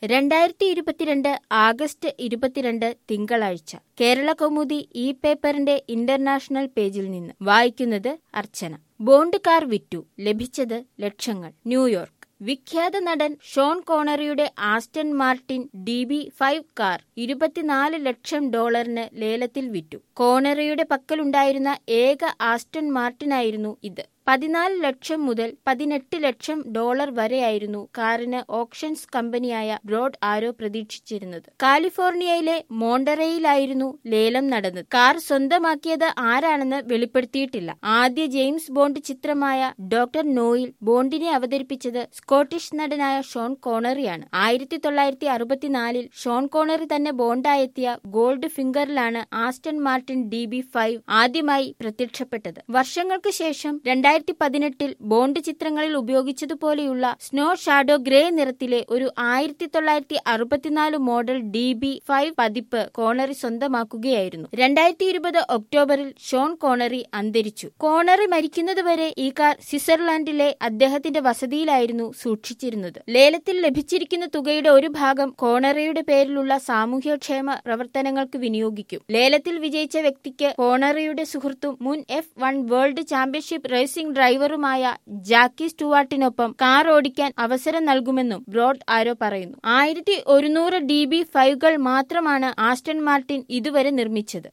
രണ്ടായിരത്തി ഇരുപത്തിരണ്ട് ആഗസ്റ്റ് ഇരുപത്തിരണ്ട് തിങ്കളാഴ്ച കേരള കൗമുദി ഈ പേപ്പറിന്റെ ഇന്റർനാഷണൽ പേജിൽ നിന്ന് വായിക്കുന്നത് അർച്ചന ബോണ്ട് കാർ വിറ്റു ലഭിച്ചത് ലക്ഷങ്ങൾ ന്യൂയോർക്ക് വിഖ്യാത നടൻ ഷോൺ കോണറിയുടെ Aston Martin D B five car ഇരുപത്തിനാല് ലക്ഷം ഡോളറിന് ലേലത്തിൽ വിറ്റു കോണറിയുടെ പക്കലുണ്ടായിരുന്ന ഏക ആസ്റ്റൺ മാർട്ടിനായിരുന്നു ഇത് പതിനാല് ലക്ഷം മുതൽ പതിനെട്ട് ലക്ഷം ഡോളർ വരെയായിരുന്നു കാറിന് ഓപ്ഷൻസ് കമ്പനിയായ ബ്രോഡ് ആരോ പ്രതീക്ഷിച്ചിരുന്നത് കാലിഫോർണിയയിലെ മോണ്ടറയിലായിരുന്നു ലേലം നടന്നത് കാർ സ്വന്തമാക്കിയത് ആരാണെന്ന് വെളിപ്പെടുത്തിയിട്ടില്ല ആദ്യ ജെയിംസ് ബോണ്ട് ചിത്രമായ ഡോക്ടർ നോയിൽ ബോണ്ടിനെ അവതരിപ്പിച്ചത് സ്കോട്ടിഷ് നടനായ ഷോൺ കോണറിയാണ് ആയിരത്തി തൊള്ളായിരത്തി അറുപത്തിനാലിൽ ഷോൺ കോണറി തന്നെ ബോണ്ടായെത്തിയ ഗോൾഡ് ഫിംഗറിലാണ് Aston Martin D B five ആദ്യമായി പ്രത്യക്ഷപ്പെട്ടത് വർഷങ്ങൾക്ക് ശേഷം രണ്ടായിരത്തി പതിനെട്ടിൽ ബോണ്ട് ചിത്രങ്ങളിൽ ഉപയോഗിച്ചതുപോലെയുള്ള സ്നോ ഷാഡോ ഗ്രേ നിറത്തിലെ ഒരു ആയിരത്തി തൊള്ളായിരത്തി അറുപത്തിനാല് മോഡൽ ഡി ബി ഫൈവ് പതിപ്പ് കോണറി സ്വന്തമാക്കുകയായിരുന്നു രണ്ടായിരത്തി ഇരുപത് ഒക്ടോബറിൽ ഷോൺ കോണറി അന്തരിച്ചു കോണറി മരിക്കുന്നതുവരെ ഈ കാർ സ്വിറ്റ്സർലാൻഡിലെ അദ്ദേഹത്തിന്റെ വസതിയിലായിരുന്നു സൂക്ഷിച്ചിരുന്നത് ലേലത്തിൽ ലഭിച്ചിരിക്കുന്ന തുകയുടെ ഒരു ഭാഗം കോണറിയുടെ പേരിലുള്ള സാമൂഹ്യക്ഷേമ പ്രവർത്തനങ്ങൾക്ക് വിനിയോഗിക്കും ലേലത്തിൽ വിജയിച്ച വ്യക്തിക്ക് കോണറിയുടെ സുഹൃത്തും മുൻ F one world championship racing ഡ്രൈവറുമായ ജാക്കി സ്റ്റുവാർട്ടിനൊപ്പം കാർ ഓടിക്കാൻ അവസരം നൽകുമെന്നും ബ്രോഡ് ആരോ പറയുന്നു ആയിരത്തി ഒരുന്നൂറ് ഡി ബി ഫൈവുകൾ മാത്രമാണ് ആസ്റ്റൺ മാർട്ടിൻ ഇതുവരെ നിർമ്മിച്ചത്